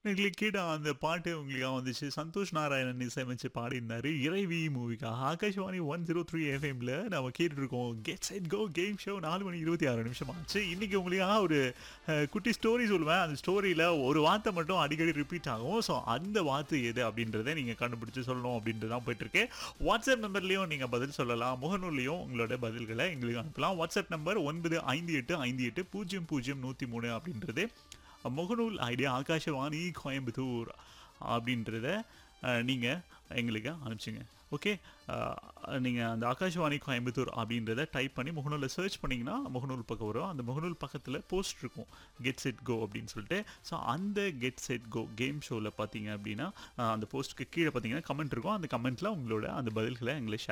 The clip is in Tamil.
எங்களுக்கு கேட்ட அந்த பாட்டு உங்களுக்கு வந்துச்சு சந்தோஷ் நாராயணன் இசையமைச்சு பாடியிருந்தாரு இறைவி மூவிக்காக ஆகாஷ்வாணி ஒன் ஜீரோ த்ரீ எஃப்எம்ல நம்ம கேட்டுட்டு இருக்கோம் get set go game show நாலு மணி இருபத்தி ஆறு நிமிஷம் ஆச்சு இன்னைக்கு உங்களுக்காக ஒரு அஹ், குட்டி ஸ்டோரி சொல்லுவேன் அந்த ஸ்டோரியில் ஒரு வார்த்தை மட்டும் அடிக்கடி ரிப்பீட் ஆகும் ஸோ அந்த வார்த்தை எது அப்படின்றத நீங்கள் கண்டுபிடிச்சு சொல்லணும் அப்படின்ட்டு தான் போயிட்டு இருக்கு வாட்ஸ்அப் நம்பர்லேயும் நீங்கள் பதில் சொல்லலாம் முகநூல்லையும் உங்களோட பதில்களை எங்களுக்கு அனுப்பலாம் வாட்ஸ்அப் நம்பர் ஒன்பது ஐந்து எட்டு ஐந்து எட்டு பூஜ்ஜியம் பூஜ்ஜியம் நூற்றி மூணு அப்படின்றது முகநூல் ஐடியா ஆகாஷவாணி கோயம்புத்தூர் அப்படின்றத நீங்கள் எங்களுக்கு அனுப்பிச்சிங்க ஓகே நீங்கள் அந்த ஆகாஷவாணி கோயம்புத்தூர் அப்படின்றத டைப் பண்ணி முகநூலில் சர்ச் பண்ணிங்கன்னா முகநூல் பக்கம் வரும் அந்த முகநூல் பக்கத்தில் போஸ்ட் இருக்கும் கெட் செட் கோ அப்படின்னு சொல்லிட்டு ஸோ அந்த கெட் செட் கோ கேம் ஷோவில் பார்த்தீங்க அப்படின்னா அஹ், அந்த போஸ்ட்டுக்கு கீழே பார்த்தீங்கன்னா கமெண்ட் இருக்கும் அந்த கமெண்ட்டில் உங்களோட அந்த பதில்களை எங்களை ஷேர்